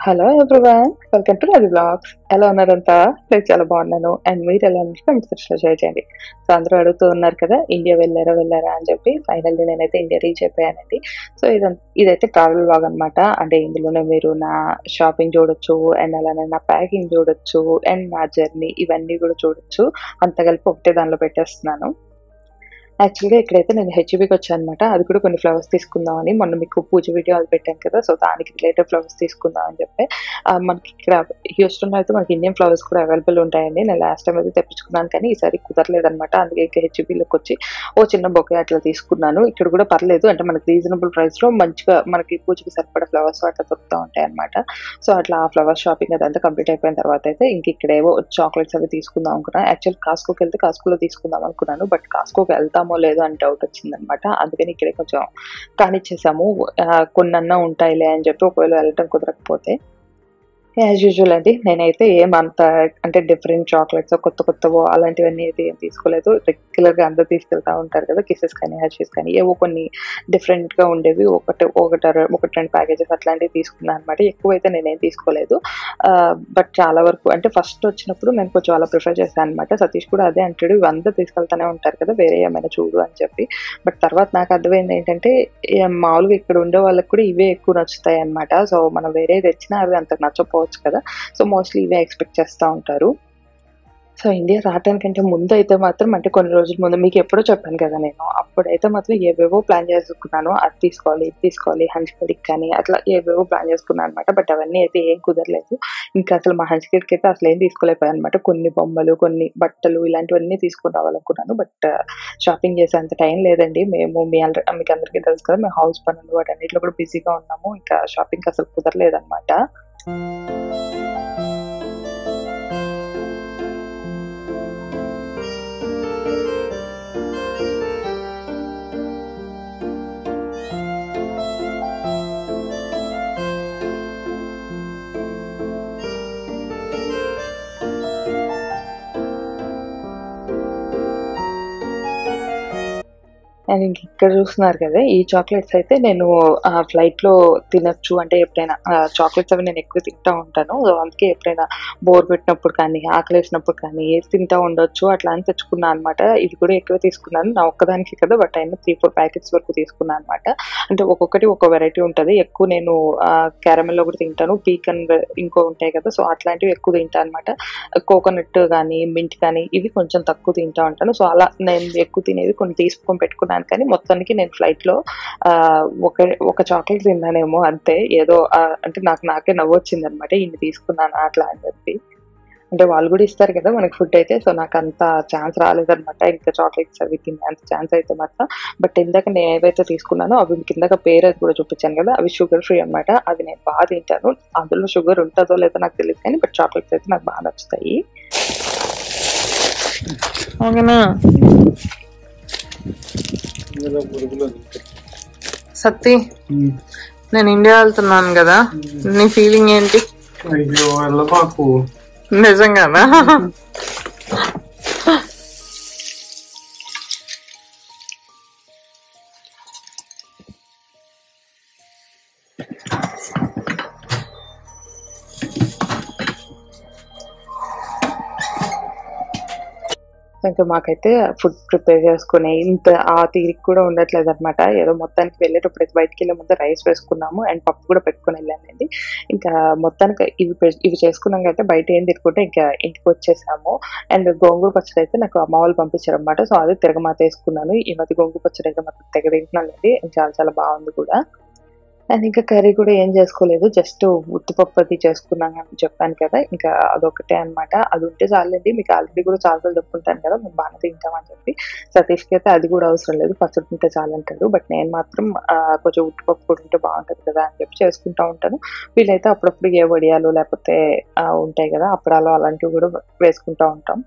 Hello everyone welcome to Ravi vlogs ఎలా ఉన్నారంతా నేను చాలా బాగున్నాను అండ్ మీరు ఎలా ఉన్నారు కమెంట్ సెక్షన్లో షేర్ చేయండి సో అందరూ అడుగుతూ ఉన్నారు కదా ఇండియా వెళ్ళారా వెళ్ళారా అని చెప్పి ఫైనల్లీ నేనైతే ఇండియా రీచ్ అయిపోయానండి సో ఇదంతా ఇదైతే ట్రావెల్ బ్లాగ్ అనమాట అంటే ఇందులోనే మీరు నా షాపింగ్ చూడొచ్చు అండ్ అలానే నా ప్యాకింగ్ చూడొచ్చు అండ్ నా జర్నీ ఇవన్నీ కూడా చూడొచ్చు అంత కలిపి ఒకటే దానిలో పెట్టేస్తున్నాను యాక్చువల్గా ఇక్కడైతే నేను హెచ్బీకి వచ్చాను అనమాట అది కూడా కొన్ని ఫ్లవర్స్ తీసుకుందామని మొన్న మీకు పూజ వీడియో అది పెట్టాను కదా సో దానికి రిలేటెడ్ ఫ్లవర్స్ తీసుకుందాం అని చెప్పి ఆ, మనకి ఇక్కడ హ్యూస్టన్లో అయితే మనకి ఇండియన్ ఫ్లవర్స్ కూడా అవైలబుల్ ఉంటాయండి నేను లాస్ట్ టైం అయితే తెప్పించుకున్నాను కానీ ఈసారి కుదరలేదన్నమాట అందుకే ఇంకా హెచ్బీలోకి వచ్చి ఓ చిన్న బొకే అట్లా తీసుకున్నాను ఇక్కడ కూడా పర్లేదు అంటే మనకి రీజనబుల్ ప్రైస్లో మంచిగా మనకి పూజకి సరిపడా ఫ్లవర్స్ అట్లా దొరుకుతూ ఉంటాయి అనమాట సో అట్లా ఆ ఫ్లవర్ షాపింగ్ అదంతా కంప్లీట్ అయిపోయిన తర్వాత అయితే ఇంక ఇక్కడ ఏవో చాక్లెట్స్ అవి తీసుకుందాం అనుకున్నాను యాక్చువల్ కాస్కోకి వెళ్తే కాస్కోలో తీసుకుందాం అనుకున్నాను బట్ కాస్కోకి వెళ్తామో లేదో అని డౌట్ వచ్చిందనమాట అందుకని ఇక్కడే కొంచెం కానిచ్చేసాము ఆ, కొన్నన్నా ఉంటాయిలే అని చెప్పి ఒకవేళ వెళ్ళటం కుదరకపోతే యాజ్ యూజువల్ అండి నేనైతే ఏం అంత అంటే డిఫరెంట్ చాక్లెట్స్ కొత్త కొత్తవో అలాంటివన్నీ అయితే ఏం తీసుకోలేదు రెగ్యులర్గా అందరూ తీసుకెళ్తా ఉంటారు కదా కిసెస్ కానీ హర్షీస్ కానీ ఏవో కొన్ని డిఫరెంట్గా ఉండేవి ఒకటి ఒకటి ఒకటి రెండు ప్యాకేజెస్ అట్లాంటివి తీసుకున్నాను అనమాట ఎక్కువ అయితే నేనేం తీసుకోలేదు బట్ చాలా వరకు అంటే ఫస్ట్ వచ్చినప్పుడు నేను కొంచెం అలా ప్రిఫర్ చేశాను అనమాట సతీష్ కూడా అదే అంటాడు ఇవి అందరూ తీసుకెళ్తానే ఉంటారు కదా వేరే ఏమైనా చూడు అని చెప్పి బట్ తర్వాత నాకు అర్థమైంది ఏంటంటే ఏ మామూలుగా ఇక్కడ ఉండే వాళ్ళకి కూడా ఇవే ఎక్కువ నచ్చుతాయి అనమాట సో మనం వేరే తెచ్చినా అవి అంత నచ్చపోవచ్చు కదా సో మోస్ట్లీ ఇవే ఎక్స్పెక్ట్ చేస్తూ ఉంటారు సో ఇండియా రావడానికంటే ముందు అయితే మాత్రం అంటే కొన్ని రోజుల ముందు మీకు ఎప్పుడో చెప్పాను కదా నేను అప్పుడైతే మాత్రం ఏవేవో ప్లాన్ చేసుకున్నాను అది తీసుకోవాలి ఇది తీసుకోవాలి హంచికడికి కానీ అట్లా ఏవేవో ప్లాన్ చేసుకున్నాను అనమాట బట్ అవన్నీ అయితే ఏం కుదరలేదు ఇంకా అసలు మా హంచికడికి అయితే అసలు ఏం తీసుకోలేకపోయాను అనమాట కొన్ని బొమ్మలు కొన్ని బట్టలు ఇలాంటివన్నీ తీసుకుని రావాలనుకున్నాను బట్ షాపింగ్ చేసేంత టైం లేదండి మేము మీ అందరి మీకు అందరికీ తెలుసు కదా మేము హౌస్ పనులు వాటన్నిటిలో కూడా బిజీగా ఉన్నాము ఇంకా షాపింగ్ అసలు కుదరలేదన్నమాట అండ్ ఇంక ఇక్కడ చూస్తున్నారు కదా ఈ చాక్లెట్స్ అయితే నేను ఫ్లైట్ లో తినొచ్చు అంటే ఎప్పుడైనా చాక్లెట్స్ అవి నేను ఎక్కువ తింటా ఉంటాను సో అందుకే ఎప్పుడైనా బోర్ పెట్టినప్పుడు కానీ ఆకలి వేసినప్పుడు కానీ ఏది తింటా ఉండొచ్చు అట్లా అని తెచ్చుకున్నాను అనమాట ఇది కూడా ఎక్కువ తీసుకున్నాను నా ఒక్కదానికి కదా బట్ అయినా త్రీ ఫోర్ ప్యాకెట్స్ వరకు తీసుకున్నాను అనమాట అంటే ఒక్కొక్కటి ఒక వెరైటీ ఉంటుంది ఎక్కువ నేను క్యారమెల్ లో కూడా తింటాను పీకన్ ఇంకో ఉంటాయి కదా సో అట్లాంటివి ఎక్కువ తింటాను అనమాట కోకోనట్ కానీ మింట్ కానీ ఇవి కొంచెం తక్కువ తింటా ఉంటాను సో అలా నేను ఎక్కువ తినేవి కొన్ని తీసుకొని పెట్టుకున్నాను కానీ మొత్తానికి నేను ఫ్లైట్ లో ఆ, ఒక ఒక చాక్లెట్ తిన్నానేమో అంతే ఏదో ఆ, అంటే నాకు నాకే నవ్వు వచ్చింది అనమాట ఇన్ని తీసుకున్నాను అట్లా అని చెప్పి అంటే వాళ్ళు కూడా ఇస్తారు కదా మనకి ఫుడ్ అయితే సో నాకు అంత ఛాన్స్ రాలేదన్నమాట ఇంకా చాక్లెట్స్ అవి తినే అంత ఛాన్స్ అయితే మాత్రం బట్ ఇందాక నేను ఏవైతే తీసుకున్నానో అవి మీకు ఇందాక పేరు అది కూడా చూపించాను కదా అవి షుగర్ ఫ్రీ అన్నమాట అవి నేను బాగా తింటాను అందులో షుగర్ ఉంటుందో లేదో నాకు తెలియదు కానీ బట్ చాక్లెట్స్ అయితే నాకు బాగా నచ్చుతాయి ఓకేనా ఇందులో పురుగులు సత్తి నేను ఇండియా వెళ్తున్నాను కదా నీ ఫీలింగ్ ఏంటి అయ్యో వెళ్ళబాకు నిజంగానా ఇంకా మాకైతే ఫుడ్ ప్రిపేర్ చేసుకునే ఇంత ఆ తీరిక కూడా ఉండట్లేదు అనమాట ఏదో మొత్తానికి వెళ్ళేటప్పుడు అయితే బయటికి వెళ్ళే ముందు రైస్ వేసుకున్నాము అండ్ పప్పు కూడా పెట్టుకుని వెళ్ళానండి ఇంకా మొత్తానికి ఇవి పె- ఇవి చేసుకున్నాం అయితే బయట ఏం తిరుగుకుంటే ఇంకా ఇంటికి వచ్చేసాము అండ్ గోంగూర పచ్చడి అయితే నాకు అమ్మ వాళ్ళు పంపించారు అనమాట సో అది తిరగమాత వేసుకున్నాను ఈ మధ్య గోంగూర పచ్చడి అయితే మాత్రం తెగ తింటున్నానండి చాలా చాలా బాగుంది కూడా అండ్ ఇంకా కర్రీ కూడా ఏం చేసుకోలేదు జస్ట్ ఉత్తిపప్పు అది చేసుకున్నాను అని చెప్పాను కదా ఇంకా అదొకటే అన్నమాట అది ఉంటే చాలండి మీకు ఆల్రెడీ కూడా చాలా చెప్పుకుంటాను కదా మేము బాగా తింటామని చెప్పి సతీష్కి అయితే అది కూడా అవసరం లేదు పచ్చడి ఉంటే చాలంటాడు బట్ నేను మాత్రం ఆ, కొంచెం ఉట్టిపప్పు కూడా ఉంటే బాగుంటుంది కదా అని చెప్పి చేసుకుంటా ఉంటాను వీలైతే అప్పుడప్పుడు ఏ వడియాలు లేకపోతే ఆ, ఉంటాయి కదా అప్పడాలు అలాంటివి కూడా వేసుకుంటా ఉంటాం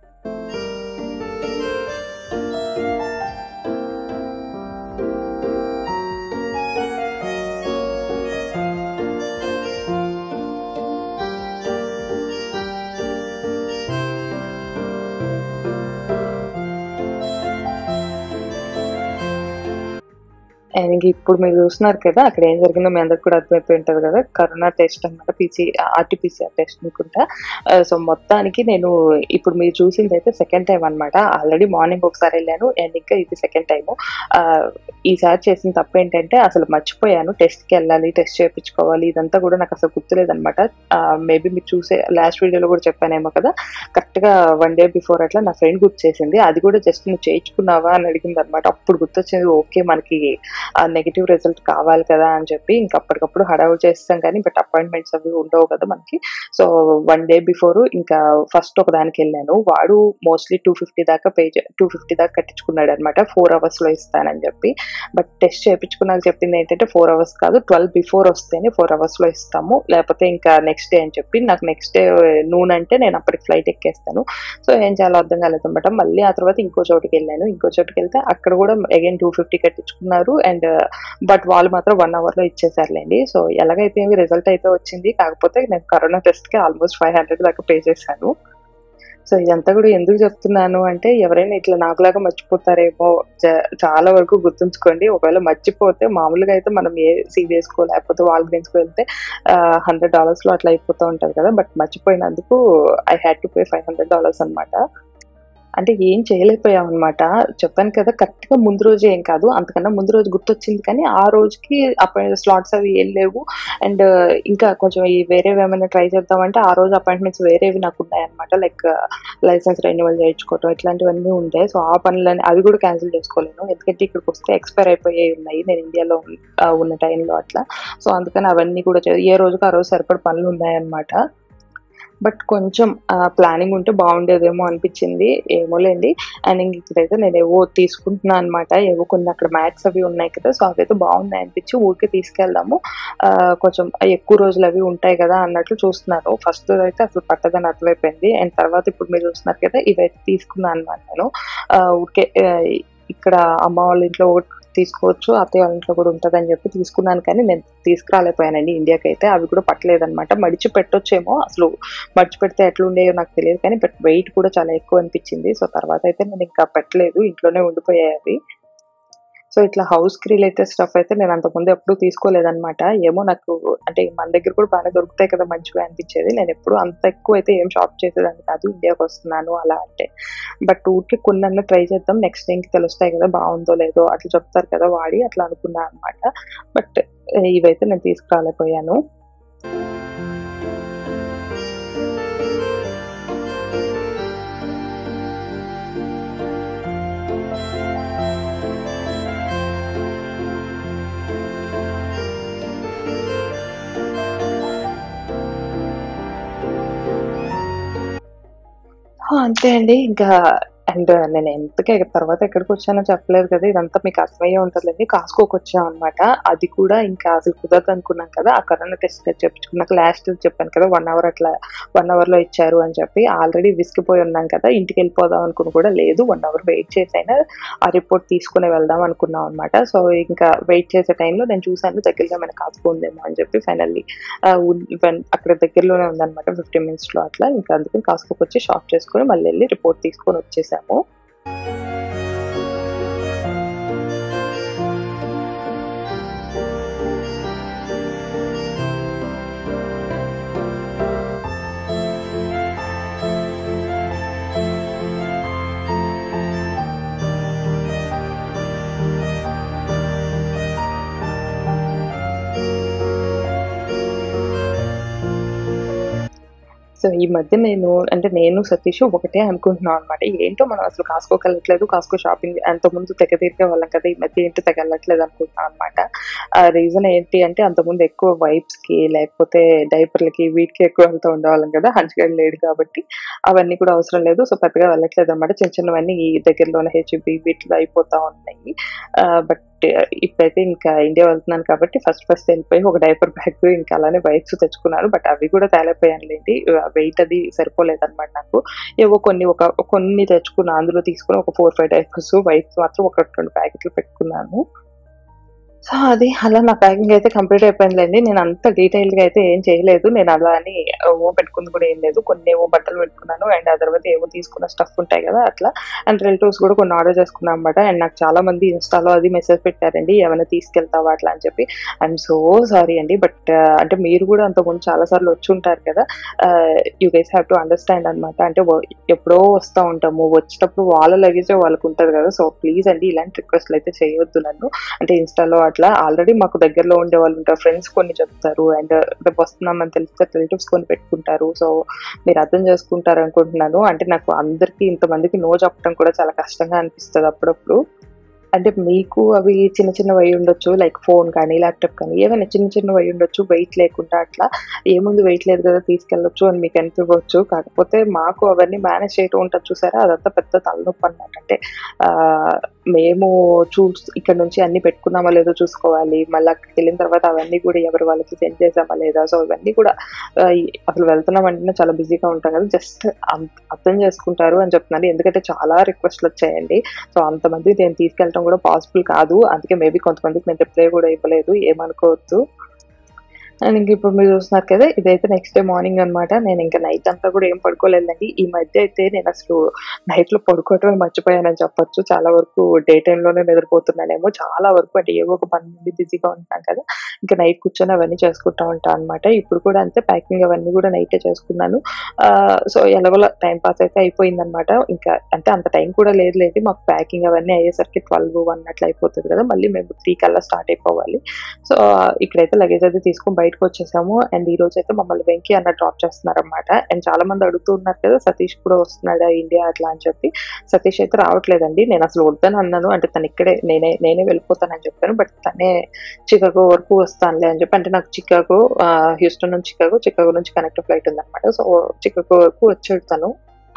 అండ్ ఇంక ఇప్పుడు మీరు చూస్తున్నారు కదా అక్కడ ఏం జరిగిందో మీ అందరికి కూడా అర్థమైపోయి ఉంటుంది కదా కరోనా టెస్ట్ అనమాట పీసీ ఆర్టీపీసీఆర్ టెస్ట్ అనుకుంటా సో మొత్తానికి నేను ఇప్పుడు మీరు చూసింది అయితే సెకండ్ టైం అనమాట ఆల్రెడీ మార్నింగ్ ఒకసారి వెళ్ళాను అండ్ ఇంకా ఇది సెకండ్ టైము ఈసారి చేసిన తప్పు ఏంటంటే అసలు మర్చిపోయాను టెస్ట్కి వెళ్ళాలి టెస్ట్ చేయించుకోవాలి ఇదంతా కూడా నాకు అసలు గుర్తులేదనమాట మేబీ మీరు చూసే లాస్ట్ వీడియోలో కూడా చెప్పానేమో కదా కరెక్ట్గా వన్ డే బిఫోర్ అట్లా నా ఫ్రెండ్ గుర్తు చేసింది అది కూడా జస్ట్ నువ్వు చేయించుకున్నావా అని అడిగింది అనమాట అప్పుడు గుర్తొచ్చింది ఓకే మనకి ఆ నెగిటివ్ రిజల్ట్ కావాలి కదా అని చెప్పి ఇంకా అప్పటికప్పుడు హడావుడు చేస్తాం కానీ బట్ అపాయింట్మెంట్స్ అవి ఉండవు కదా మనకి సో వన్ డే బిఫోర్ ఇంకా ఫస్ట్ ఒక దానికి వెళ్ళాను వాడు మోస్ట్లీ టూ ఫిఫ్టీ దాకా పే టూ ఫిఫ్టీ దాకా కట్టించుకున్నాడు అనమాట ఫోర్ అవర్స్ లో ఇస్తానని చెప్పి బట్ టెస్ట్ చేయించుకున్నాక చెప్పింది ఏంటంటే ఫోర్ అవర్స్ కాదు ట్వెల్వ్ బిఫోర్ వస్తేనే ఫోర్ అవర్స్ లో ఇస్తాము లేకపోతే ఇంకా నెక్స్ట్ డే అని చెప్పి నాకు నెక్స్ట్ డే నూన్ అంటే నేను అప్పటికి ఫ్లైట్ ఎక్కేస్తాను సో ఏం చేయాలో అర్థం కాలేదన్నమాట మళ్ళీ ఆ తర్వాత ఇంకో చోటుకి వెళ్ళాను ఇంకో చోటుకి వెళ్తే అక్కడ కూడా అగైన్ టూ ఫిఫ్టీ కట్టించుకున్నారు అండ్ బట్ వాళ్ళు మాత్రం వన్ అవర్ లో ఇచ్చేసారులేండి సో ఎలాగైతే రిజల్ట్ అయితే వచ్చింది కాకపోతే నేను కరోనా టెస్ట్ కి ఆల్మోస్ట్ ఫైవ్ హండ్రెడ్ దాకా పే చేశాను సో ఇదంతా కూడా ఎందుకు చెప్తున్నాను అంటే ఎవరైనా ఇట్లా నాకులాగా మర్చిపోతారేమో జ- చాలా వరకు గుర్తుంచుకోండి ఒకవేళ మర్చిపోతే మామూలుగా అయితే మనం ఏ సీరియస్కో లేకపోతే వాల్గ్రీన్స్కో వెళ్తే హండ్రెడ్ డాలర్స్ లో అట్లా అయిపోతూ ఉంటది కదా బట్ మర్చిపోయినందుకు I had to pay five hundred dollars అనమాట అంటే ఏం చేయలేకపోయాం అనమాట చెప్పాను కదా కరెక్ట్ గా ముందు రోజు ఏం కాదు అంతకన్నా ముందు రోజు గుర్తొచ్చింది కానీ ఆ రోజుకి అపాయింట్ స్లాట్స్ అవి ఏం లేవు అండ్ ఇంకా కొంచెం ఈ వేరేవి ఏమైనా ట్రై చేద్దామంటే ఆ రోజు అపాయింట్మెంట్స్ వేరేవి నాకు ఉన్నాయన్నమాట లైక్ లైసెన్స్ రెన్యువల్ చేయించుకోవటం ఇట్లాంటివన్నీ ఉంటాయి సో ఆ పనులని అవి కూడా క్యాన్సిల్ చేసుకోలేను ఎందుకంటే ఇక్కడికి వస్తే ఎక్స్పైర్ అయిపోయాయి ఉన్నాయి నేను ఇండియాలో ఉన్న- ఆ, ఉన్న టైంలో అట్లా సో అందుకని అవన్నీ కూడా చే- ఏ రోజుకి ఆ రోజు సరిపడ పనులు ఉన్నాయన్నమాట బట్ కొంచెం ప్లానింగ్ ఉంటే బాగుండేదేమో అనిపించింది ఏమోలేండి అండ్ ఇంక ఇక్కడైతే నేను ఏవో తీసుకుంటున్నాను అనమాట ఏవో కొన్ని అక్కడ మ్యాట్స్ అవి ఉన్నాయి కదా సో అవైతే బాగున్నాయి అనిపించి ఊరికే తీసుకెళ్దాము ఆ, కొంచెం ఎక్కువ రోజులు అవి ఉంటాయి కదా అన్నట్లు చూస్తున్నాను ఫస్ట్ అయితే అసలు పట్టదని అర్థమైపోయింది అండ్ తర్వాత ఇప్పుడు మీరు చూస్తున్నారు కదా ఇవైతే తీసుకున్నాను అనమాట నేను ఆ, ఊరికే ఆ, ఇక్కడ అమ్మ వాళ్ళ ఇంట్లో ఒకటి తీసుకోవచ్చు అత్తయ్య వాళ్ళ ఇంట్లో కూడా ఉంటుందని చెప్పి తీసుకున్నాను కానీ నేను తీసుకురాలేకపోయానండి ఇండియాకి అయితే అవి కూడా పట్టలేదన్నమాట మడిచి పెట్టొచ్చేమో అసలు మడిచి పెడితే ఎట్లా ఉండేవో నాకు తెలియదు కానీ బట్ వెయిట్ కూడా చాలా ఎక్కువ అనిపించింది సో తర్వాత అయితే నేను ఇంకా పెట్టలేదు ఇంట్లోనే ఉండిపోయాయి అవి సో ఇట్లా హౌస్ కి రిలేటెడ్ స్టఫ్ అయితే నేను అంతకుముందు ఎప్పుడు తీసుకోలేదన్నమాట ఏమో నాకు అంటే మన దగ్గర కూడా బాగానే దొరుకుతాయి కదా మంచిగా అనిపించేది నేను ఎప్పుడు అంత ఎక్కువ అయితే ఏం షాప్ చేసేదాన్ని కాదు ఇండియాకి వస్తున్నాను అలా అంటే బట్ ఊరికి కొన్ని ట్రై చేద్దాం నెక్స్ట్ ఇంక తెలుస్తాయి కదా బాగుందో లేదో అట్లా చెప్తారు కదా వాడి అట్లా అనుకున్నాను అనమాట బట్ ఇవైతే నేను తీసుకురాలేకపోయాను ఆ, అంతే అండి ఇంకా అండ్ నేను ఎంతకే తర్వాత ఎక్కడికి వచ్చానో చెప్పలేదు కదా ఇదంతా మీకు అర్థమయ్యే ఉంటుందండి కాస్కోకి వచ్చాం అనమాట అది కూడా ఇంకా అసలు కుదరదు అనుకున్నాం కదా ఆ కరోనా టెస్ట్ చెప్పించుకున్నాక లాస్ట్ చెప్పాను కదా వన్ అవర్ అట్లా వన్ అవర్ లో ఇచ్చారు అని చెప్పి ఆల్రెడీ విసిగిపోయి ఉన్నాం కదా ఇంటికి వెళ్ళిపోదాం అనుకుని కూడా లేదు వన్ అవర్ వెయిట్ చేసి అయినా ఆ రిపోర్ట్ తీసుకుని వెళ్దాం అనుకున్నాం అనమాట సో ఇంకా వెయిట్ చేసే టైంలో నేను చూసాను దగ్గరగా మన కాస్కో ఉందేమో అని చెప్పి ఫైనల్లీ అక్కడ దగ్గరలోనే ఉందన్నమాట ఫిఫ్టీన్ మినిట్స్ లో అట్లా ఇంకా అందుకని కాస్కోకి వచ్చి షాప్ చేసుకుని మళ్ళీ వెళ్ళి రిపోర్ట్ తీసుకొని వచ్చేసాము సో ఈ మధ్య నేను అంటే నేను సతీష్ ఒకటే అనుకుంటున్నాం అనమాట ఏంటో మనం అసలు కాస్కోకి వెళ్ళట్లేదు కాస్కో షాపింగ్ అంత ముందు తెగ తీరిగే వాళ్ళం కదా ఈ మధ్య ఏంటో తెగ వెళ్ళట్లేదు అనుకుంటున్నాం అనమాట ఆ రీజన్ ఏంటి అంటే అంతకుముందు ఎక్కువ వైప్స్ కి లేకపోతే డైపర్లకి వీటికి ఎక్కువ వెళ్తూ ఉండేవాళ్ళం కదా హంచుగడ్ లేడు కాబట్టి అవన్నీ కూడా అవసరం లేదు సో పెద్దగా వెళ్ళట్లేదు అనమాట చిన్న చిన్నవన్నీ ఈ దగ్గరలోనే హెచ్బి వీటిలో అయిపోతా ఉన్నాయి బట్ ఇప్పుడైతే ఇంకా ఇండియా వెళ్తున్నాను కాబట్టి ఫస్ట్ ఫస్ట్ వెళ్ళిపోయి ఒక డైపర్ బ్యాగ్ ఇంకా అలానే వైప్స్ తెచ్చుకున్నాను బట్ అవి కూడా తేలిపోయానులేండి వెయిట్ అది సరిపోలేదన్నమాట నాకు ఏవో కొన్ని ఒక కొన్ని తెచ్చుకున్నా అందులో తీసుకుని ఒక ఫోర్ ఫైవ్ డైపర్స్ వైప్స్ మాత్రం ఒక రెండు ప్యాకెట్లు పెట్టుకున్నాను సో అది అలా నా ప్యాకింగ్ అయితే కంప్లీట్ అయిపోయిందిలేండి నేను అంత డీటెయిల్ గా అయితే ఏం చేయలేదు నేను అలా అని ఓ పెట్టుకుంది కూడా ఏం లేదు కొన్ని ఏవో బట్టలు పెట్టుకున్నాను అండ్ ఆ తర్వాత ఏవో తీసుకున్న స్టఫ్ ఉంటాయి కదా అట్లా అండ్ రిలేటివ్స్ కూడా కొన్ని ఆర్డర్ చేసుకున్నాం అనమాట అండ్ నాకు చాలా మంది ఇన్స్టాలో అది మెసేజ్ పెట్టారండి ఏమైనా తీసుకెళ్తావా అట్లా అని చెప్పి ఐఎమ్ సో సారీ అండి బట్ అంటే మీరు కూడా అంతకుముందు చాలా సార్లు వచ్చి ఉంటారు కదా you guys have to understand అనమాట అంటే వ- ఎప్పుడో వస్తూ ఉంటాము వచ్చేటప్పుడు వాళ్ళ లగేజ్ వాళ్ళకు ఉంటుంది కదా సో ప్లీజ్ అండి ఇలాంటి రిక్వెస్ట్లు అయితే చేయొద్దు నన్ను అంటే ఇన్స్టాలో అట్లా ఆల్రెడీ మాకు దగ్గరలో ఉండే వాళ్ళు ఉంటారు ఫ్రెండ్స్ కొన్ని చెప్తారు అండ్ రేపు వస్తున్నామని తెలిస్తే రిలేటివ్స్ కొన్ని పెట్టుకుంటారు సో మీరు అర్థం చేసుకుంటారు అనుకుంటున్నాను అంటే నాకు అందరికీ ఇంతమందికి నో చెప్పడం కూడా చాలా కష్టంగా అనిపిస్తుంది అప్పుడప్పుడు అంటే మీకు అవి చిన్న చిన్నవి అయి ఉండొచ్చు లైక్ ఫోన్ కానీ ల్యాప్టాప్ కానీ ఏమైనా చిన్న చిన్నవి అయి ఉండొచ్చు వెయిట్ లేకుండా అట్లా ఏముంది వెయిట్ లేదు కదా తీసుకెళ్ళొచ్చు అని మీకు అనిపించవచ్చు కాకపోతే మాకు అవన్నీ మేనేజ్ చేయటం ఉంటుంది చూసారా అదంతా పెద్ద తలనొప్పి అన్నమాట అంటే ఆ, మేము చూ ఇక్కడ నుంచి అన్ని పెట్టుకున్నామా లేదో చూసుకోవాలి మళ్ళీ అక్కడికి వెళ్ళిన తర్వాత అవన్నీ కూడా ఎవరి వాళ్ళకి సెండ్ చేసామా లేదా సో ఇవన్నీ కూడా ఆ, ఈ- అసలు వెళ్తున్నాం అంటే చాలా బిజీగా ఉంటాం కదా జస్ట్ అర్థం చేసుకుంటారు అని చెప్తున్నాను ఎందుకంటే చాలా రిక్వెస్ట్లు వచ్చాయండి సో అంతమంది నేను తీసుకెళ్ళటం కూడా పాసిబుల్ కాదు అందుకే మేబీ కొంతమందికి నేను రిప్లై కూడా ఇవ్వలేదు ఏమనుకోవద్దు అండ్ ఇంక ఇప్పుడు మీరు చూస్తున్నారు కదా ఇదైతే నెక్స్ట్ డే మార్నింగ్ అన్నమాట నేను ఇంకా నైట్ అంతా కూడా ఏం పడుకోలేదండి ఈ మధ్య అయితే నేను అసలు నైట్ లో పడుకోవటమే మర్చిపోయానని చెప్పొచ్చు చాలా వరకు డే లోనే నిద్రపోతున్నానేమో చాలా వరకు అంటే ఏవో ఒక పని నుండి బిజీగా ఉంటాను కదా ఇంకా నైట్ కూర్చొని అవన్నీ చేసుకుంటా ఉంటాను అనమాట ఇప్పుడు కూడా అంతే ప్యాకింగ్ అవన్నీ కూడా నైటే చేసుకున్నాను సో ఎలాగోలా టైం పాస్ అయితే అయిపోయింది అనమాట ఇంకా అంటే అంత టైం కూడా లేదు లేదు మాకు ప్యాకింగ్ అవన్నీ అయ్యేసరికి ట్వెల్వ్ వన్ అట్లా అయిపోతుంది కదా మళ్ళీ మేము త్రీ కల్లా స్టార్ట్ అయిపోవాలి సో ఇక్కడైతే లగేజ్ అయితే తీసుకొని బయటకు వచ్చేసాము అండ్ ఈ రోజు అయితే మమ్మల్ని వెంకీ అన్న డ్రాప్ చేస్తున్నారు అనమాట అండ్ చాలా మంది అడుగుతూ ఉన్నారు కదా సతీష్ కూడా వస్తున్నాడా ఇండియా అట్లా అని చెప్పి సతీష్ అయితే రావట్లేదండి నేను అసలు వద్దని అన్నాను అంటే తను ఇక్కడే నేనే నేనే వెళ్ళిపోతానని చెప్పాను బట్ తనే చికాగో వరకు వస్తానులే అని చెప్పి అంటే నాకు చికాగో హ్యూస్టన్ నుంచి చికాగో చికాగో నుంచి కనెక్ట్ ఫ్లైట్ ఉందన్నమాట సో చికాగో వరకు వచ్చాడు తను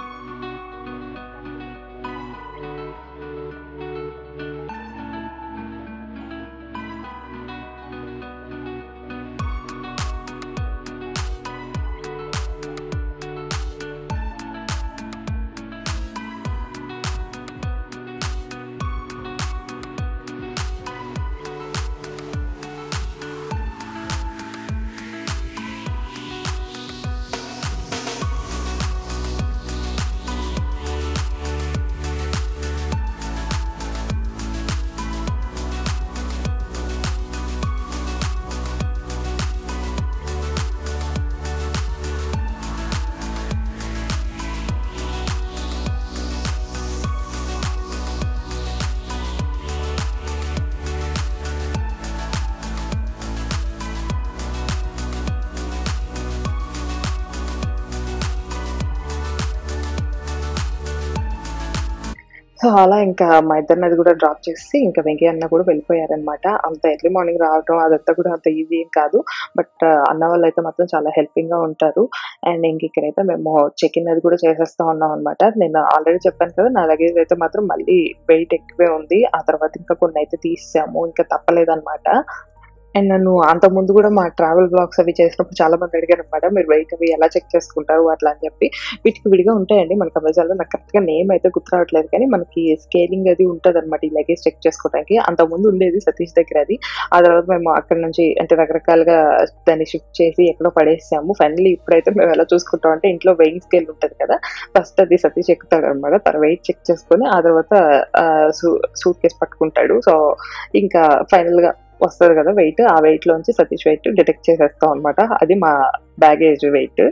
సో అలా ఇంకా మా ఇద్దరిని అది కూడా డ్రాప్ చేసి ఇంకా వెంకయ్య అన్న కూడా వెళ్ళిపోయారనమాట అంత ఎర్లీ మార్నింగ్ రావడం అదంతా కూడా అంత ఈజీ ఏం కాదు బట్ అన్న వాళ్ళు అయితే మాత్రం చాలా హెల్పింగ్ గా ఉంటారు అండ్ ఇంక ఇక్కడైతే మేము చెక్ ఇన్ అది కూడా చేసేస్తా ఉన్నాం అనమాట నేను ఆల్రెడీ చెప్పాను కదా నా లగేజ్ అయితే మాత్రం మళ్ళీ వెయిట్ ఎక్కువే ఉంది ఆ తర్వాత ఇంకా కొన్ని అయితే తీసాము ఇంకా తప్పలేదన్నమాట అండ్ నన్ను అంత ముందు కూడా మా ట్రావెల్ బ్లాగ్స్ అవి చేసినప్పుడు చాలా మంది అడిగారు అనమాట మీరు వెయిట్ అవి ఎలా చెక్ చేసుకుంటారు అట్లా అని చెప్పి వీటికి విడిగా ఉంటాయండి మనకి అమెజాన్లో నాకు కరెక్ట్గా నేమ్ అయితే గుర్తు రావట్లేదు కానీ మనకి స్కేలింగ్ అది ఉంటుంది అనమాట ఈ లగేజ్ చెక్ చేసుకోవడానికి అంత ముందు ఉండేది సతీష్ దగ్గర అది ఆ తర్వాత మేము అక్కడ నుంచి అంటే రకరకాలుగా దాన్ని షిఫ్ట్ చేసి ఎక్కడో పడేసాము ఫైనల్లీ ఇప్పుడైతే మేము ఎలా చూసుకుంటాం అంటే ఇంట్లో వెయింగ్ స్కేల్ ఉంటుంది కదా ఫస్ట్ అది సతీష్ ఎక్కుతాడు అనమాట తన వెయిట్ చెక్ చేసుకొని ఆ తర్వాత సూట్ కేసు పట్టుకుంటాడు సో ఇంకా ఫైనల్ గా వస్తుంది కదా వెయిట్ ఆ వెయిట్ లోంచి సతీష్ వెయిట్ డిటెక్ట్ చేసేస్తాం అనమాట అది మా బ్యాగేజ్ వెయిట్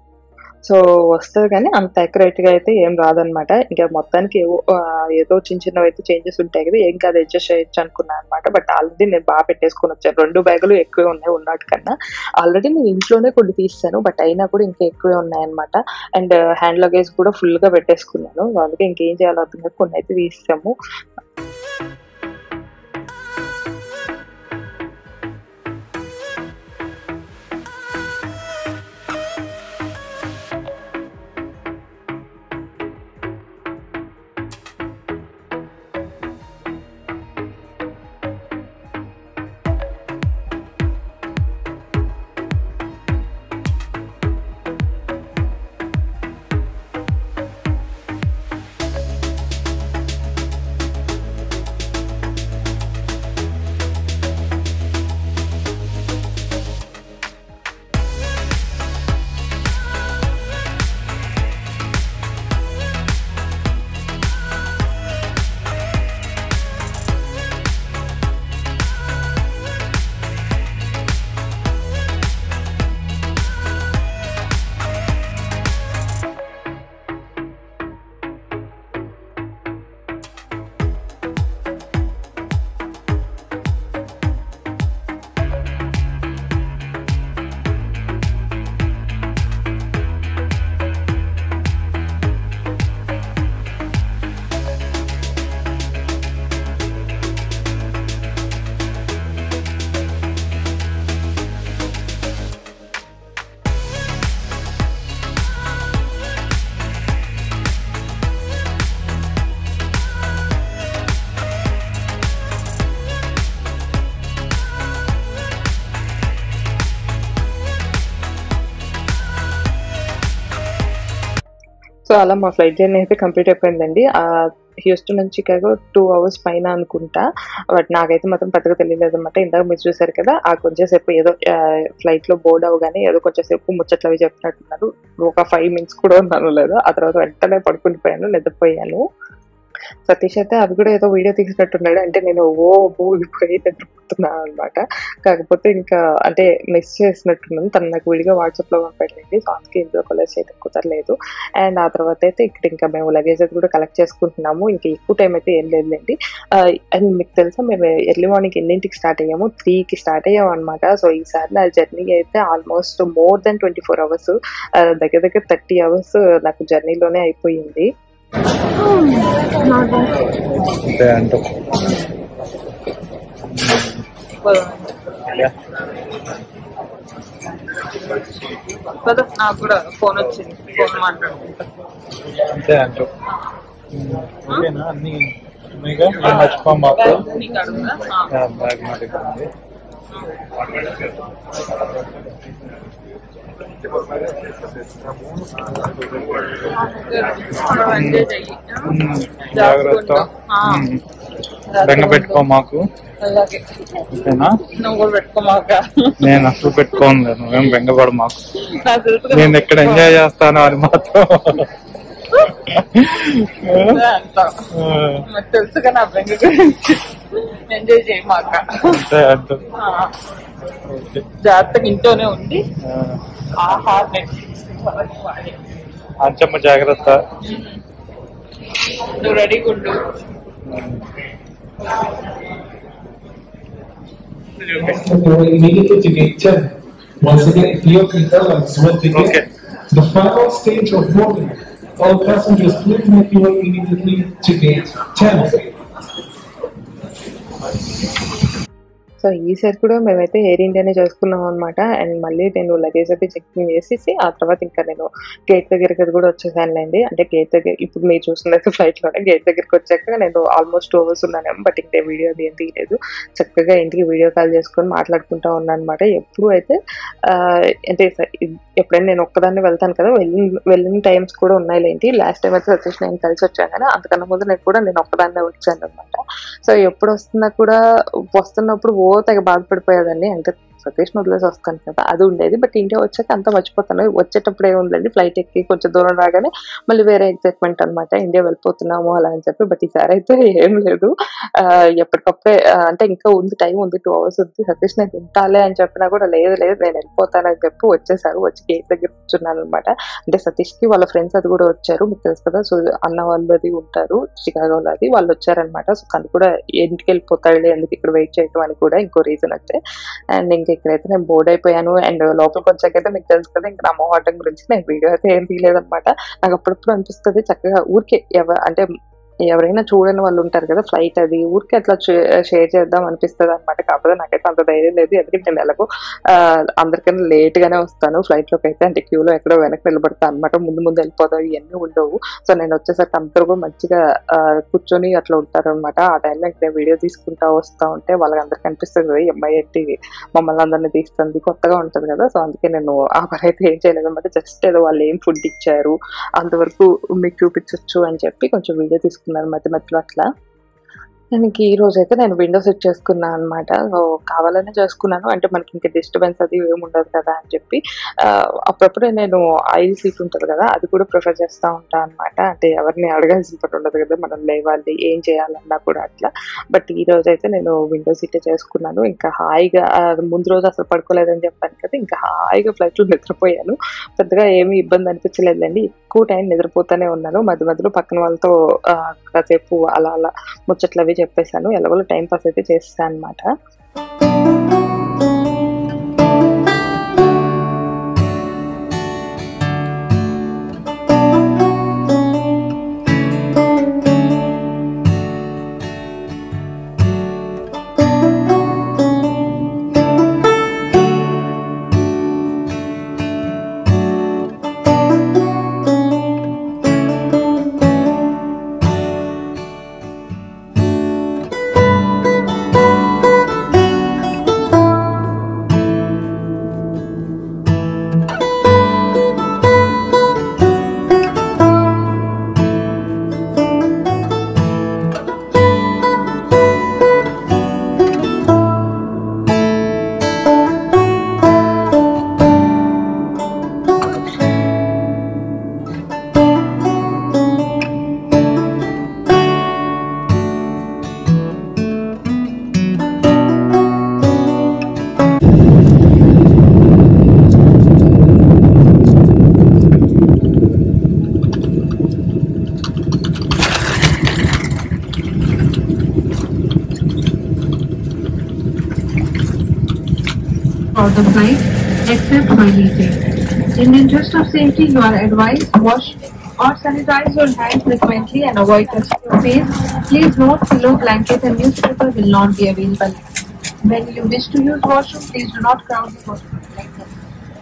సో వస్తుంది కానీ అంత accurate గా అయితే ఏం రాదనమాట ఇంకా మొత్తానికి ఏవో ఆ, ఏదో చిన్న చిన్నవి అయితే చేంజెస్ ఉంటాయి కదా ఏం కాదు అడ్జస్ట్ చేయొచ్చు అనుకున్నాను అనమాట బట్ ఆల్రెడీ నేను బాగా పెట్టేసుకొని వచ్చాను రెండు బ్యాగులు ఎక్కువే ఉన్నాయి ఉన్నట్టు కన్నా ఆల్రెడీ నేను ఇంట్లోనే కొన్ని తీస్తాను బట్ అయినా కూడా ఇంకా ఎక్కువే ఉన్నాయి అనమాట అండ్ హ్యాండ్ లగేజ్ కూడా full గా పెట్టేసుకున్నాను అందుకే ఇంకేం చేయాలో అర్థం కాదు కొన్ని అయితే తీస్తాము సో అలా మా ఫ్లైట్ జర్నీ అయితే కంప్లీట్ అయిపోయిందండి ఆ హ్యూస్టన్ నుంచి చికాగో టూ అవర్స్ పైన అనుకుంటా బట్ నాకైతే మాత్రం పెద్దగా తెలియలేదు అనమాట ఇందాక మీరు చూసారు కదా ఆ కొంచెంసేపు ఏదో ఫ్లైట్ లో బోర్డ్ అవగానే ఏదో కొంచెంసేపు ముచ్చట్లు అవి చెప్తున్నట్టున్నారు ఒక ఫైవ్ మినిట్స్ కూడా ఉన్నాను లేదు ఆ తర్వాత వెంటనే పడుకుండిపోయాను నిద్రపోయాను సతీష్ అయితే అవి కూడా ఏదో వీడియో తీసినట్టున్నాడు అంటే నేను ఓ ఊగిపోయి నిద్రపోతున్నాను అనమాట కాకపోతే ఇంకా అంటే మిస్ చేసినట్టున్నాను తను నాకు విడిగా వాట్సాప్ లో పంపట్లేదు సో అందుకే ఇంట్లో కొలేజ్ చేయడం కుదరలేదు అండ్ ఆ తర్వాత అయితే ఇక్కడ ఇంకా మేము లగేజ్ అయితే కూడా కలెక్ట్ చేసుకుంటున్నాము ఇంకా ఎక్కువ టైం అయితే ఏం లేదులేండి అండ్ మీకు తెలుసా మేము ఎర్లీ మార్నింగ్ ఎన్నింటికి స్టార్ట్ అయ్యాము త్రీకి స్టార్ట్ అయ్యాము అనమాట సో ఈసారి నా జర్నీ అయితే almost more than twenty four hours దగ్గర దగ్గర థర్టీ అవర్స్ నాకు జర్నీలోనే అయిపోయింది అంతే అంటూ కదా నాకు కూడా ఫోన్ వచ్చింది ఫోన్ మాట్లాడుకుంటా అంతే అంటూ ఓకేనా అన్ని ఉన్నాయిగా ఏం మర్చిపో మాకు నీకు అడుగుదా బ్యాగ్ మా దగ్గర ఉంది ఎంజాయ్ చెయ్యి ఉమ్, జాగ్రత్త ఉమ్, బెంగ పెట్టుకో మాకు అలాగే ఓకేనా నువ్వు కూడా పెట్టుకోమాక నేను అసలు పెట్టుకోను లేదు నువ్వేం బెంగపడు మాకు నాకు తెలుసు కదా నేను ఎక్కడ ఎంజాయ్ చేస్తాను అని మాత్రం నువ్వే అంటావు నాకు తెలుసుగా నా బెంగ గురించి ఎంజాయ్ చేయమాక అంతే అంటూ ఆ, ఓకే జాగ్రత్తగా ఇంట్లోనే ఉండి ఆ, ఆహా నెట్ఫ్లిక్స్ వాడి అంచమ్మ జాగ్రత్త నువ్వు రెడీగా ఉండు immediately to gate 10. Once again, Ethiopian Airlines will begin Okay. the final stage of boarding. All passengers please make your way immediately to gate 10. So ఈసారి కూడా మేమైతే ఎయిర్ ఇండియానే చేసుకున్నాం అనమాట అండ్ మళ్ళీ నేను లగేజ్ అయితే చెకింగ్ చేసేసి ఆ తర్వాత ఇంకా నేను గేట్ దగ్గరికి అది కూడా వచ్చేసానులేండి అంటే గేట్ దగ్గర ఇప్పుడు మీరు చూసినట్టు ఫ్లైట్ లోనే గేట్ దగ్గరికి వచ్చాక నేను ఆల్మోస్ట్ టూ అవర్స్ ఉన్నాను బట్ ఇంకా వీడియో అది ఏం తీయలేదు చక్కగా ఇంటికి వీడియో కాల్ చేసుకొని మాట్లాడుకుంటా ఉన్నాను అనమాట ఎప్పుడు అయితే ఆ, అంటే స- ఎప్పుడైనా నేను ఒక్కదాన్ని వెళ్తాను కదా వెళ్ళిన వెళ్ళిన టైమ్స్ కూడా ఉన్నాయిలేంటి లాస్ట్ టైం అయితే వచ్చేసి నేను కలిసి వచ్చాను కానీ అంతకన్నా ముందు నేను కూడా నేను ఒక్కదాన్నే వచ్చాను అనమాట సో ఎప్పుడు వస్తున్నా కూడా వస్తున్నప్పుడు ఓ తెగ బాధపడిపోయేదాన్ని అంటే సతీష్ వదిలేసి వస్తాను కదా అది ఉండేది బట్ ఇండియా వచ్చాక అంతా మర్చిపోతాను వచ్చేటప్పుడు ఏముందండి ఫ్లైట్ ఎక్కి కొంచెం దూరం రాగానే మళ్ళీ వేరే ఎగ్జైట్మెంట్ అనమాట ఇండియా వెళ్ళిపోతున్నాము అలా అని చెప్పి బట్ ఈసారి అయితే ఏం లేదు ఆ, ఎప్పటికప్పుడే ఆ, అంటే ఇంకా ఉంది టైం ఉంది టూ అవర్స్ ఉంది సతీష్ నేను ఉంటాలే అని చెప్పినా కూడా లేదు లేదు నేను వెళ్ళిపోతానని చెప్పి వచ్చేసారు వచ్చి గేట్ దగ్గర కూర్చున్నాను అనమాట అంటే సతీష్ కి వాళ్ళ ఫ్రెండ్స్ అది కూడా వచ్చారు మీకు తెలుసు కదా సో అన్న వాళ్ళు అది ఉంటారు చికాగోలో అది వాళ్ళు వచ్చారనమాట సో తను కూడా ఇంటికి వెళ్ళిపోతాడులే ఎందుకు ఇక్కడ వెయిట్ చేయడం అని కూడా ఇంకో రీజన్ అయితే అండ్ ఇంకా ఇక్కడైతే నేను బోర్డ్ అయిపోయాను అండ్ లోపలికి వచ్చాకైతే మీకు తెలుసు కదా ఇంకా నా మొహాటం గురించి నేను వీడియో అయితే ఏం తీయలేదన్నమాట నాకు అప్పుడప్పుడు అనిపిస్తుంది చక్కగా ఊరికే ఎవ అంటే ఎవరైనా చూడని వాళ్ళు ఉంటారు కదా ఫ్లైట్ అది ఊరికే అట్లా షేర్ చేద్దాం అనిపిస్తుంది అనమాట కాకపోతే నాకైతే అంత ధైర్యం లేదు ఎందుకంటే నేను ఎలాగో ఆ, అందరికన్నా లేట్ గానే వస్తాను ఫ్లైట్ లోకి అయితే అంటే క్యూలో ఎక్కడో వెనక్కి నిలబడతాను అనమాట ముందు ముందు వెళ్ళిపోతాం ఇవన్నీ ఉండవు సో నేను వచ్చేసరికి అందరూ కూడా మంచిగా ఆ, కూర్చొని అట్లా ఉంటారు అనమాట ఆ టైంలో ఇక్కడ వీడియో తీసుకుంటా వస్తా ఉంటే వాళ్ళకి అందరికి అనిపిస్తుంది కదా ఈ అమ్మాయి ఏంటి మమ్మల్ని అందరినీ తీస్తుంది కొత్తగా ఉంటుంది కదా సో అందుకే నేను ఆ పని అయితే ఏం చేయలేదు అనమాట జస్ట్ ఏదో వాళ్ళు ఏం ఫుడ్ ఇచ్చారు అంతవరకు మీకు చూపించవచ్చు అని చెప్పి కొంచెం వీడియో తీసుకున్నారు మధ్య మధ్యలో అట్లా దానికి ఈ రోజు అయితే నేను విండో సెట్ చేసుకున్నాను అనమాట సో కావాలనే చేసుకున్నాను అంటే మనకి ఇంకా డిస్టర్బెన్స్ అది ఏమి ఉండదు కదా అని చెప్పి ఆ, అప్పుడప్పుడు నేను ఆయిల్ సీట్ ఉంటుంది కదా అది కూడా ప్రిఫర్ చేస్తూ ఉంటాను అనమాట అంటే ఎవరిని అడగాల్సిన పని ఉండదు కదా మనం లేవాలి ఏం చేయాలన్నా కూడా అట్లా బట్ ఈ రోజు అయితే నేను విండో సీటే చేసుకున్నాను ఇంకా హాయిగా ఆ, ముందు రోజు అసలు పడుకోలేదని చెప్పాను కదా ఇంకా హాయిగా ఫ్లైట్ లో నిద్రపోయాను పెద్దగా ఏమీ ఇబ్బంది అనిపించలేదండి ఎక్కువ టైం నిద్రపోతానే ఉన్నాను మధ్య మధ్యలో పక్కన వాళ్ళతో ఆ, కాసేపు అలా అలా ముచ్చట్లు అవి చెప్పేశాను ఎలాగో టైం పాస్ అయితే చేస్తాను అనమాట throughout the flight except while eating. In the interest of safety, you are advised to wash or sanitize your hands frequently and avoid touching your face. Please note, pillow, blanket and newspaper will not be available. When you wish to use washroom, please do not crowd the washroom. like this.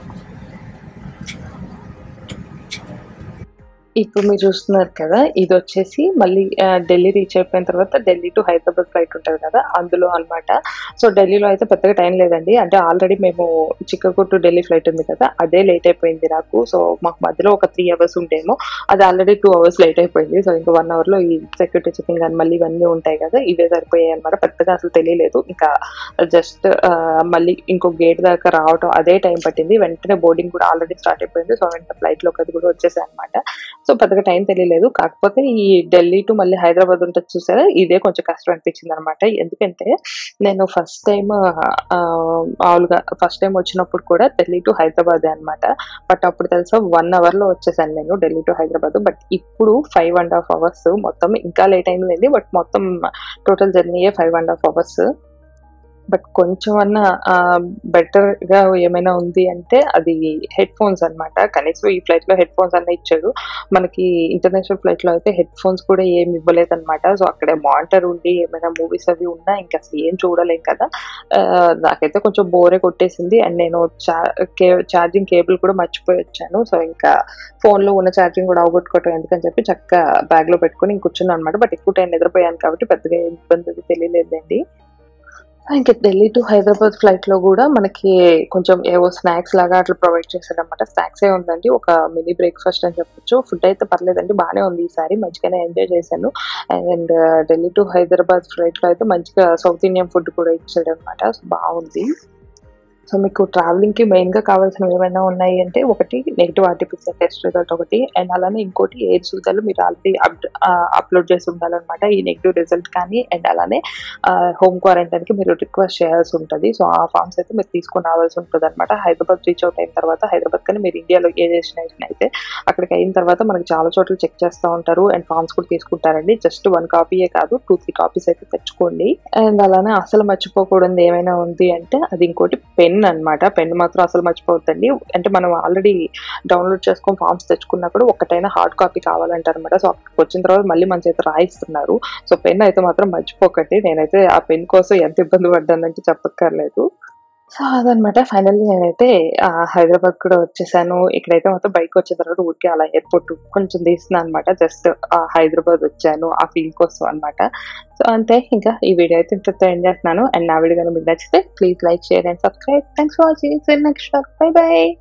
ఇప్పుడు మీరు చూస్తున్నారు కదా ఇది వచ్చేసి మళ్ళీ ఆ, Delhi reach అయిపోయిన తర్వాత ఢిల్లీ టు హైదరాబాద్ ఫ్లైట్ ఉంటుంది కదా అందులో అన్నమాట సో ఢిల్లీలో అయితే పెద్దగా టైం లేదండి అంటే ఆల్రెడీ మేము చిక్కగూడ టు ఢిల్లీ ఫ్లైట్ ఉంది కదా అదే లేట్ అయిపోయింది నాకు సో మాకు మధ్యలో ఒక త్రీ అవర్స్ ఉంటేమో అది ఆల్రెడీ టూ అవర్స్ లేట్ అయిపోయింది సో ఇంకా వన్ అవర్లో ఈ సెక్యూరిటీ చెకింగ్ కానీ మళ్ళీ ఇవన్నీ ఉంటాయి కదా ఇవే సరిపోయాయి అనమాట పెద్దగా అసలు తెలియలేదు ఇంకా జస్ట్ మళ్ళీ ఇంకో గేట్ దాకా రావటం అదే టైం పట్టింది వెంటనే బోర్డింగ్ కూడా ఆల్రెడీ స్టార్ట్ అయిపోయింది సో వెంటనే ఫ్లైట్ లోకి అది కూడా వచ్చేసాయి అనమాట సో పెద్దగా టైం తెలియలేదు కాకపోతే ఈ ఢిల్లీ టు మళ్ళీ హైదరాబాద్ ఉంటుంది చూసారా ఇదే కొంచెం కష్టం అనిపించింది అనమాట ఎందుకంటే నేను ఫస్ట్ టైం మామూలుగా ఫస్ట్ టైం వచ్చినప్పుడు కూడా ఢిల్లీ టు హైదరాబాద్ అనమాట బట్ అప్పుడు తెలుసా వన్ అవర్ లో వచ్చేసాను నేను ఢిల్లీ టు హైదరాబాద్ బట్ ఇప్పుడు ఫైవ్ అండ్ హాఫ్ అవర్స్ మొత్తం ఇంకా లేట్ అయింది బట్ మొత్తం టోటల్ జర్నీయే five and half hours but కొంచెం అన్నా బెటర్ గా ఏమైనా ఉంది అంటే అది హెడ్ ఫోన్స్ అనమాట కనీసం ఈ ఫ్లైట్ లో హెడ్ ఫోన్స్ అన్న ఇచ్చాడు మనకి ఇంటర్నేషనల్ ఫ్లైట్ లో అయితే హెడ్ ఫోన్స్ కూడా ఏమి ఇవ్వలేదు అనమాట సో అక్కడే మానిటర్ ఉండి ఏమైనా మూవీస్ అవి ఉన్నా ఇంకా అసలు ఏం చూడలేం కదా ఆ, నాకైతే కొంచెం బోరే కొట్టేసింది అండ్ నేను ఛార్జింగ్ కేబుల్ కూడా మర్చిపోయి వచ్చాను సో ఇంకా ఫోన్ లో ఉన్న ఛార్జింగ్ కూడా అవగొట్టుకోవటం ఎందుకని చెప్పి చక్కగా బ్యాగ్ లో పెట్టుకుని ఇంక కూర్చున్నాను అనమాట బట్ ఎక్కువ టైం నిద్రపోయాను కాబట్టి పెద్దగా ఏం ఇబ్బంది అది తెలియలేదండి ఇంకా ఢిల్లీ టు హైదరాబాద్ ఫ్లైట్ లో కూడా మనకి కొంచెం ఏవో స్నాక్స్ లాగా అట్లా ప్రొవైడ్ చేశారనమాట స్నాక్స్ ఏ ఉందండి ఒక మినీ బ్రేక్ఫాస్ట్ అని చెప్పొచ్చు ఫుడ్ అయితే పర్లేదండి బాగానే ఉంది ఈసారి మంచిగానే ఎంజాయ్ చేశాను and Delhi to Hyderabad flight లో అయితే మంచిగా సౌత్ ఇండియన్ ఫుడ్ కూడా ఇచ్చాడు అనమాట సో బాగుంది సో మీకు ట్రావెలింగ్ కి మెయిన్ గా కావాల్సినవి ఏమైనా ఉన్నాయి అంటే ఒకటి నెగిటివ్ ఆర్టిఫిషియల్ టెస్ట్ రిజల్ట్ ఒకటి అండ్ అలానే ఇంకోటి ఏజ్ సూచనలు మీరు ఆల్రెడీ అప్లోడ్ చేసి ఉండాలన్నమాట ఈ నెగిటివ్ రిజల్ట్ కానీ అండ్ అలానే హోమ్ క్వారంటైన్ కి మీరు రిక్వెస్ట్ చేయాల్సి ఉంటుంది సో ఆ ఫామ్స్ అయితే మీరు తీసుకొని రావాల్సి ఉంటుంది అనమాట హైదరాబాద్ రీచ్ అవుట్ అయిన తర్వాత హైదరాబాద్ కానీ మీరు ఇండియాలో ఏ డెస్టినేషన్ అయితే అక్కడికి అయిన తర్వాత మనకి చాలా చోట్ల చెక్ చేస్తూ ఉంటారు అండ్ ఫామ్స్ కూడా తీసుకుంటారండి జస్ట్ వన్ కాపీయే కాదు టూ త్రీ కాపీస్ అయితే తెచ్చుకోండి అండ్ అలానే అసలు మర్చిపోకూడదు ఏమైనా ఉంది అంటే అది ఇంకోటి పెన్ అన్నమాట పెన్ మాత్రం అసలు మర్చిపోవద్దండి అంటే మనం ఆల్రెడీ డౌన్లోడ్ చేసుకొని ఫామ్స్ తెచ్చుకున్నా కూడా ఒకటైనా హార్డ్ కాపీ కావాలంటారు అనమాట సో అక్కడికి వచ్చిన తర్వాత మళ్ళీ మన చేత రాయిస్తున్నారు సో పెన్ అయితే మాత్రం మర్చిపోకండి నేనైతే ఆ పెన్ కోసం ఎంత ఇబ్బంది పడ్డానంటే చెప్పక్కర్లేదు సో అదనమాట ఫైనల్లీ నేనైతే ఆ, హైదరాబాద్ కూడా వచ్చేసాను ఇక్కడైతే మొత్తం బైక్ వచ్చిన తర్వాత ఊరికే అలా ఎయిర్పోర్ట్ కొంచెం తీస్తున్నాను అనమాట జస్ట్ హైదరాబాద్ వచ్చాను ఆ ఫీల్ కోసం అనమాట సో అంతే ఇంకా ఈ వీడియో అయితే ఇంతతో ఎండ్ చేస్తున్నాను అండ్ నా వీడియో కనుక మీకు నచ్చితే please like share and subscribe thanks for watching next bye by